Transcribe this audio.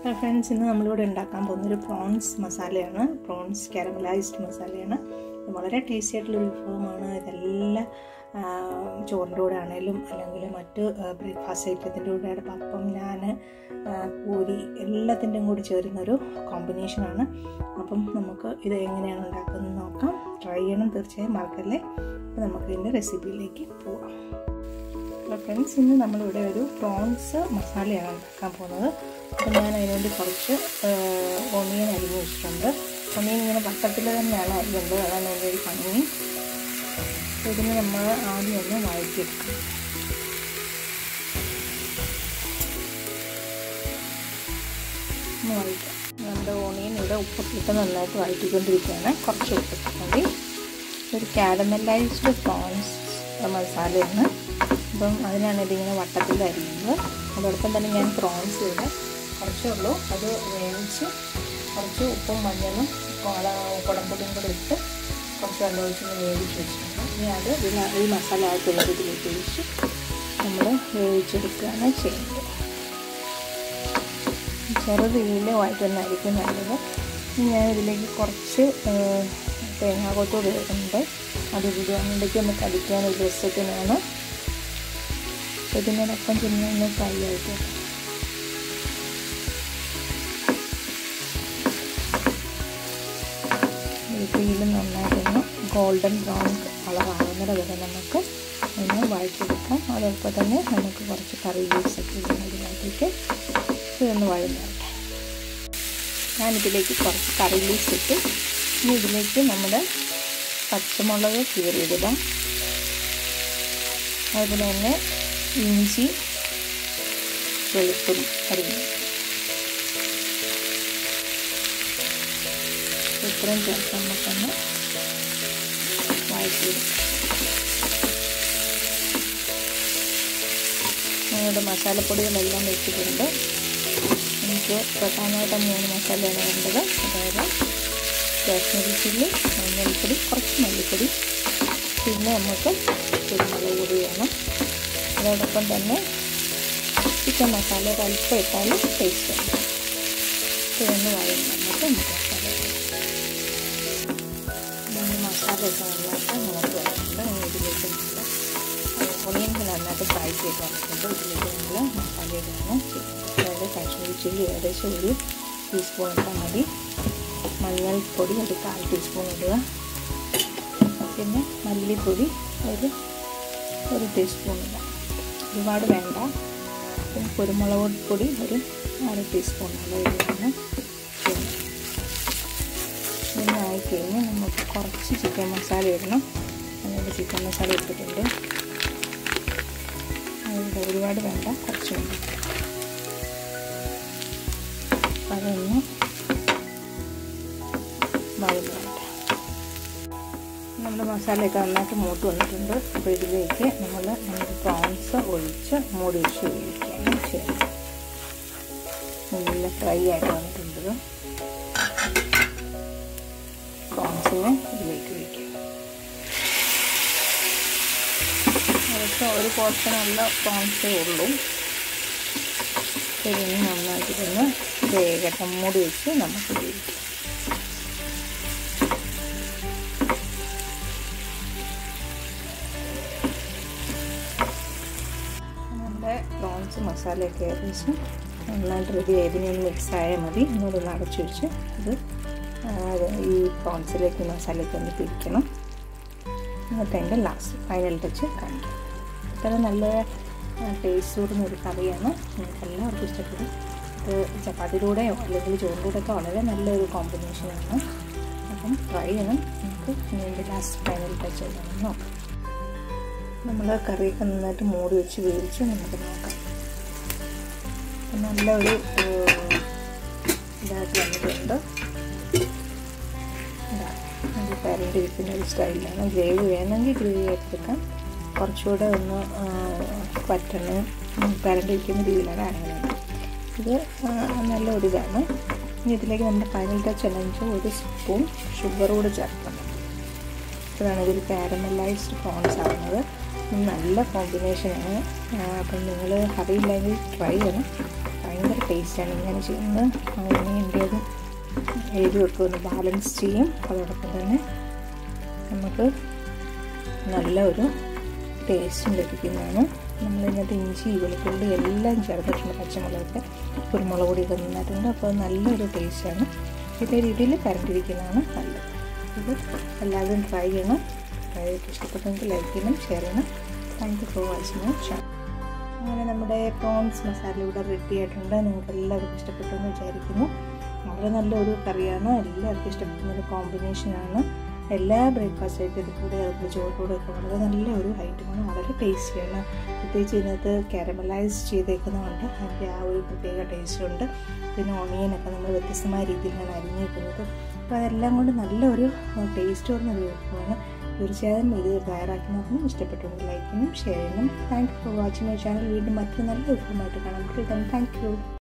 friends ഇന്ന് നമ്മളിവിടെ ഉണ്ടാക്കാൻ പോകുന്നൊരു പ്രോൺസ് മസാലയാണ് പ്രോൺസ് കാരമലൈസ്ഡ് മസാലയാണ് ഇത് വളരെ ടേസ്റ്റി ആയിട്ടുള്ളൊരു വിഭവമാണ് ഇതെല്ലാം ആ, ചോറിൻ്റെ കൂടെ ആണെങ്കിലും അല്ലെങ്കിൽ മറ്റ് ബ്രേക്ക്ഫാസ്റ്റ് ഐറ്റത്തിൻ്റെ കൂടെ പപ്പം ഞാൻ പൂരി എല്ലാത്തിൻ്റെയും കൂടി ചേരുന്നൊരു കോമ്പിനേഷനാണ് അപ്പം നമുക്ക് ഇത് എങ്ങനെയാണ് ഉണ്ടാക്കുന്നത് നോക്കാം ട്രൈ ചെയ്യണം തീർച്ചയായും മറക്കല്ലേ അപ്പോൾ നമുക്ക് ഇതിൻ്റെ റെസിപ്പിയിലേക്ക് പോവാം ഹലോ ഫ്രണ്ട്സ് ഇന്ന് നമ്മളിവിടെ ഒരു പ്രോൺസ് മസാലയാണ് ഉണ്ടാക്കാൻ പോകുന്നത് അപ്പോൾ ഞാൻ അതിനുവേണ്ടി കുറച്ച് ഒണിയൻ അരിഞ്ഞ് വെച്ചിട്ടുണ്ട് ഒണിയൻ ഇങ്ങനെ വട്ടത്തിൽ തന്നെയാണ് അരിയുന്നത് അതാണ് എൻ്റെ ഒരു ഭംഗി അപ്പോൾ ഇതിന് നമ്മൾ ആദ്യം ഒന്ന് വഴറ്റിയെടുക്കണം ഒന്ന് വഴറ്റാം നമ്മുടെ ഓണിയൻ ഇവിടെ ഉപ്പിട്ടിട്ട് നന്നായിട്ട് വഴറ്റിക്കൊണ്ടിരിക്കുകയാണ് കുറച്ച് ഉപ്പിട്ട് മതി ഒരു കാരമലൈസ്ഡ് പ്രോൺസ് മസാലയാണ് അപ്പം അതിനാണ് ഇതിങ്ങനെ വട്ടത്തിൽ അരിയുന്നത് അതോടൊപ്പം തന്നെ ഞാൻ പ്രോൺസ് ഇവിടെ കുറച്ചേ ഉള്ളൂ അത് വേവിച്ച് കുറച്ച് ഉപ്പും മഞ്ഞളും കുടംപൊടിയും കൂടെ ഇട്ട് കുറച്ച് വെള്ളം ഒഴിച്ചൊന്ന് വേവിച്ച് വെച്ചിട്ടുണ്ട് ഇനി അത് ഇതിൽ ഈ മസാല ആകത്തുള്ളത് ഇതിലേക്ക് ഒഴിച്ച് നമ്മൾ വേവിച്ചെടുക്കുകയാണ് ചെയ്യുന്നത് ചെറു തീയിൽ വഴറ്റുന്നതായിരിക്കും നല്ലത് ഇനി ഞാൻ ഇതിലേക്ക് കുറച്ച് തേങ്ങാകൊത്തൂട് ഇടുന്നുണ്ട് അത് ഇതിലേക്ക് ഒന്ന് കടിക്കാൻ ഒരു രസത്തിനാണ് ഇതിനോടൊപ്പം പിന്നെ ഒന്ന് ഫ്രൈ ആയിട്ട് തീയിൽ നന്നായിട്ടൊന്ന് ഗോൾഡൻ ബ്രൗൺ കളറാകുന്നത് വരെ നമുക്ക് ഒന്ന് വഴറ്റിയെടുക്കാം അതോടൊപ്പം തന്നെ നമുക്ക് കുറച്ച് കറി ലീവ്സൊക്കെ ഇതിനകത്തേക്ക് ഇതൊന്ന് വഴഞ്ഞോട്ടെ ഞാനിതിലേക്ക് കുറച്ച് കറി ലീവ്സ് ഇട്ട് ഇനി ഇതിലേക്ക് നമ്മുടെ പച്ചമുളക് കീറിയിടുക അതുപോലെ തന്നെ ഇഞ്ചി വെളുത്തുള്ളി അരിഞ്ഞു ഇത്രയും ചേർത്ത് നമുക്കൊന്ന് വഴറ്റിയിടും ഞങ്ങളുടെ മസാലപ്പൊടികളെല്ലാം വെച്ചിട്ടുണ്ട് എനിക്ക് പ്രധാനമായിട്ട് മൂന്ന് മസാലയാണ് വേണ്ടത് അതായത് കാശ്മീരി ചില്ലി മഞ്ഞൾപ്പൊടി കുറച്ച് മല്ലിപ്പൊടി പിന്നെ നമുക്ക് കുരുമുളക് പൊടി വേണം അതോടൊപ്പം തന്നെ ചിക്കൻ മസാല ഒരു അല്പം ഇട്ടാലും ടേസ്റ്റ് ഉണ്ട് ഇതൊന്ന് വഴങ്ങി നമുക്ക് മസാല മസാലയൊക്കെ നന്നായിട്ട് നമുക്ക് വരുന്നുണ്ട് ഇതിലേക്ക് നമ്മൾ ഒണിയൻസ് നന്നായിട്ട് ഫ്രൈ ചെയ്ത് വന്നിട്ടുണ്ട് ഇതിലേക്ക് നമ്മൾ മസാല ഇടുകയാണ് ചെയ്യുന്നത് അതായത് കാശ്മീരി ചില്ലി ഏകദേശം ഒരു ടീസ്പൂൺ ഇട്ടാൽ മതി മഞ്ഞൾപ്പൊടി ഒരു കാൽ ടീസ്പൂൺ ഇടുക പിന്നെ മല്ലിപ്പൊടി ഒരു ഒരു ടീസ്പൂൺ ഇടാം ഒരുപാട് വേണ്ട പിന്നെ കുരുമുളക് പൊടി ഒരു അര ടീസ്പൂൺ ഇടുകയാണ് പിന്നെ ആയിക്കഴിഞ്ഞ് നമുക്ക് കുറച്ച് ചിക്കൻ മസാല ഇടണം അതുകൊണ്ട് ചിക്കൻ മസാല ഇട്ടിട്ടുണ്ട് അതുകൊണ്ട് ഒരുപാട് വേണ്ട കുറച്ച് വേണ്ട അതൊന്ന് വഴഞ്ഞോട്ടെ നമ്മുടെ മസാലയൊക്കെ നന്നായിട്ട് മൂട്ട് വന്നിട്ടുണ്ട് അപ്പോൾ ഇതിലേക്ക് നമ്മൾ നമ്മുടെ പ്രോൺസ് ഒഴിച്ച് മൂടി വെച്ച് വേവിക്കുകയാണ് ചെയ്യുന്നത് നല്ല ഫ്രൈ ആയിട്ട് വന്നിട്ടുണ്ട് പ്രോൺസിനെ ഇതിലേക്ക് ഒഴിക്കുക അതൊക്കെ ഒരു പോർഷനുള്ള പ്രോൺസേ ഉള്ളൂ ഇതിന് നന്നായിട്ട് ഇതൊന്ന് വേഗം മൂടി വെച്ച് നമുക്ക് വേവിക്കാം നമ്മുടെ പ്രോൺസ് മസാലയൊക്കെ ഏകദേശം നന്നായിട്ട് റെഡി ആയതിനെ ഒന്ന് മിക്സ് ആയാൽ മതി ഒന്നുകൂടെ ഒന്ന് അടച്ചു വെച്ച് ഇത് ഈ പ്രോൺസിലേക്ക് മസാലയൊക്കെ ഒന്ന് പിടിക്കണം എന്നിട്ട് അതിൻ്റെ ലാസ്റ്റ് ഫൈനൽ ടച്ച് കാണിക്കാം ഇത്ര നല്ല ടേസ്റ്റ് കൂടുന്ന ഒരു കറിയാണ് നിങ്ങൾക്ക് എല്ലാവർക്കും ഇഷ്ടപ്പെടും ഇത് ചപ്പാത്തിയിലൂടെയോ അല്ലെങ്കിൽ ചോറിലൂടെയൊക്കെ വളരെ നല്ലൊരു കോമ്പിനേഷനാണ് അപ്പം ട്രൈ ചെയ്യണം നമുക്ക് ഇതിൻ്റെ ലാസ്റ്റ് ഫൈനൽ ടച്ച് എന്താണെന്ന് നോക്കാം നമ്മൾ കറിയൊക്കെ നന്നായിട്ട് മൂടി വെച്ച് വേവിച്ച് നമുക്ക് നോക്കാം നല്ലൊരു ഇതായിട്ട് വന്നിട്ടുണ്ട് അത് പാരൻ്റ് ഇരിക്കുന്ന ഒരു സ്റ്റൈലാണ് ഗ്രേവി വേണമെങ്കിൽ ഗ്രേവി എടുക്കാം കുറച്ചുകൂടെ ഒന്ന് പറ്റണ് പാരൻ്റ് ഇരിക്കുന്ന രീതിയിലാണ് അങ്ങനെ ഇത് നല്ലൊരു ഇതാണ് ഇനി ഇതിലേക്ക് നമ്മുടെ ഫൈനൽ ടച്ച് അല്ലെങ്കിൽ ഒരു സ്പൂൺ ഷുഗർ കൂടെ ചേർക്കണം ഇതാണ് ഇതിൽ കാരമലൈസ്ഡ് പ്രോൺസ് ആവുന്നത് നല്ല കോമ്പിനേഷനാണ് അപ്പം നിങ്ങൾ അറിയില്ലെങ്കിൽ ട്രൈ ചെയ്യണം ഭയങ്കര ടേസ്റ്റാണ് ഇങ്ങനെ ചെയ്യുന്നത് അങ്ങനെ എൻ്റെത് എരിവൊക്കെ ഒന്ന് ബാലൻസ് ചെയ്യും അതോടൊപ്പം തന്നെ നമുക്ക് നല്ല ഒരു ടേസ്റ്റും ലഭിക്കുന്നതാണ് നമ്മളിതിനകത്ത് ഇഞ്ചി വെളുത്തുള്ളി എല്ലാം ചേർത്തിട്ടുണ്ട് പച്ചമുളകൊക്കെ കുരുമുളക് പൊടിയൊക്കെ നന്നായിട്ടുണ്ട് അപ്പോൾ നല്ലൊരു ടേസ്റ്റാണ് ഇതേ രീതിയിൽ കരണ്ടിരിക്കുന്നതാണ് നല്ലത് ഇത് എല്ലാവരും ട്രൈ ചെയ്യണം ട്രൈ ചെയ്തിട്ട് ഇഷ്ടപ്പെട്ടെങ്കിൽ ലൈക്ക് ചെയ്യണം ഷെയർ ചെയ്യണം thank you for watching channel അങ്ങനെ നമ്മുടെ പ്രോൺസ് മസാല ഇവിടെ റെഡി ആയിട്ടുണ്ട് നിങ്ങൾക്ക് എല്ലാവർക്കും ഇഷ്ടപ്പെട്ടെന്ന് വിചാരിക്കുന്നു വളരെ നല്ലൊരു കറിയാണ് എല്ലാവർക്കും ഇഷ്ടപ്പെടുന്ന ഒരു കോമ്പിനേഷനാണ് എല്ലാ ബ്രേക്ക്ഫാസ്റ്റ് ആയിട്ട് ഇത് കൂടെ അതുപോലെ ചോറിലൂടെ ഒക്കെ വളരെ നല്ല ഒരു ഐറ്റമാണ് വളരെ ടേസ്റ്റിയാണ് പ്രത്യേകിച്ച് ഇതിനകത്ത് കാരമലൈസ് ചെയ്തേക്കുന്നതുകൊണ്ട് അതിൻ്റെ ആ ഒരു പ്രത്യേക ടേസ്റ്റ് ഉണ്ട് പിന്നെ ഓണിയനൊക്കെ നമ്മൾ വ്യത്യസ്തമായ രീതിയിലാണ് അരിഞ്ഞേക്കുന്നത് അപ്പോൾ അതെല്ലാം കൊണ്ട് നല്ലൊരു ടേസ്റ്റ് വരുന്ന ഒരു വിഭവമാണ് തീർച്ചയായും ഇത് തയ്യാറാക്കി നോക്കണം ഇഷ്ടപ്പെട്ടുണ്ടെങ്കിൽ ലൈക്ക് ചെയ്യണം ഷെയർ ചെയ്യണം thank you for watching my channel വീണ്ടും മറ്റൊരു നല്ല വിഭവമായിട്ട് കാണാൻ താങ്ക് യു